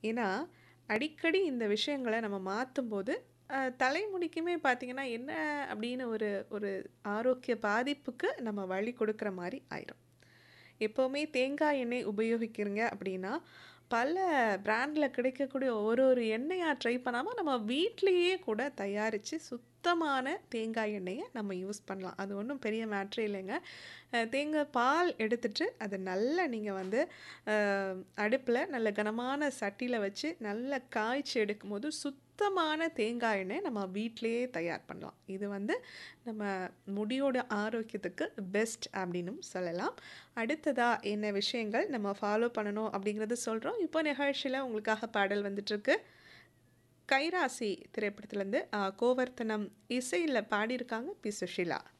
ஏன்னா, அடிக்கடி இந்த விஷயங்கள நம்ம மாத்தும்போது, அ தலைமுடிக்குமே பார்த்தீங்கன்னா, என்ன அப்படின்னு ஒரு ஒரு ஆரோக்கிய பாதிப்புக்கு நம்ம வழி கொடுக்குற மாரி ஆயிரும். எப்பவுமே தேங்காய் எண்ணெய் உபயோகிக்கிறீங்க அப்படின்னா, பல பிராண்ட்ல கிடைக்கக்கூடிய ஒரு ஒரு எண்ணெயா ட்ரை பண்ணாம, நம்ம வீட்லயே கூட தயாரிச்சு சுத்தமான தேங்காய் எண்ணெய நம்ம யூஸ் பண்ணலாம். அது ஒண்ணும் பெரிய மேட்டரே இல்லைங்க. அ தேங்காய் பால் எடுத்துட்டு, அத நல்லா நீங்க வந்து அ அடுப்புல நல்ல கனமான சட்டியில வச்சு நல்லா காய்ச்சி எடுக்கும்போது, சுத்தமான தேங்காய் எண்ணெய் நம்ம வீட்லயே தயார் பண்ணலாம். இது வந்து நம்ம முடியோட ஆரோக்கியத்துக்கு பெஸ்ட் அப்படின்னும் சொல்லலாம். அடுத்ததா என்ன விஷயங்கள் நம்ம ஃபாலோ பண்ணணும் அப்படிங்கிறத சொல்றோம். இப்போ நிகழ்ச்சியில உங்களுக்காக பாடல் வந்துட்டுருக்கு. கைராசி திரைப்படத்துலேருந்து அ கோவர்த்தனம் இசையில பாடியிருக்காங்க பி. சுஷீலா.